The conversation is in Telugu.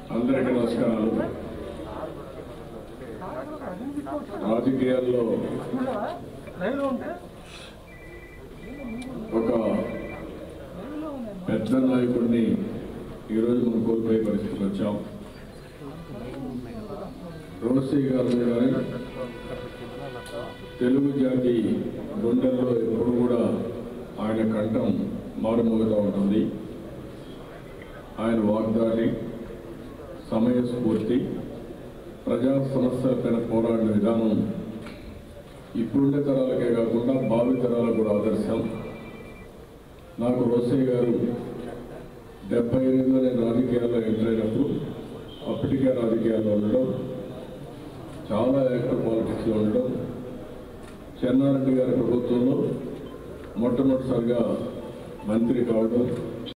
అందరికీ నమస్కారాలు రాజకీయాల్లో ఒక పెద్ద నాయకుడిని ఈరోజు మనం కోల్పోయే పరిస్థితికి వచ్చాం రోసీ గారు గారి తెలుగు జాతి గుండెల్లో ఎప్పుడు కూడా ఆయన కంఠం మారుమోగుతూ ఉంటుంది ఆయన వాగ్దాటి సమయస్ఫూర్తి ప్రజా సమస్యలపైన పోరాడిన విధానం ఇప్పుడుండే తరాలకే కాకుండా భావి తరాలకు కూడా ఆదర్శం నాకు రోసయ్య గారు డెబ్బై ఎనిమిదిలో నేను రాజకీయాల్లో ఎంటర్ అయినప్పుడు అప్పటికే రాజకీయాల్లో ఉండడం చాలా యాక్టివ్ పాలిటిక్స్లో ఉండడం చెన్నారెడ్డి గారి ప్రభుత్వంలో మొట్టమొదటిసారిగా మంత్రి కావడం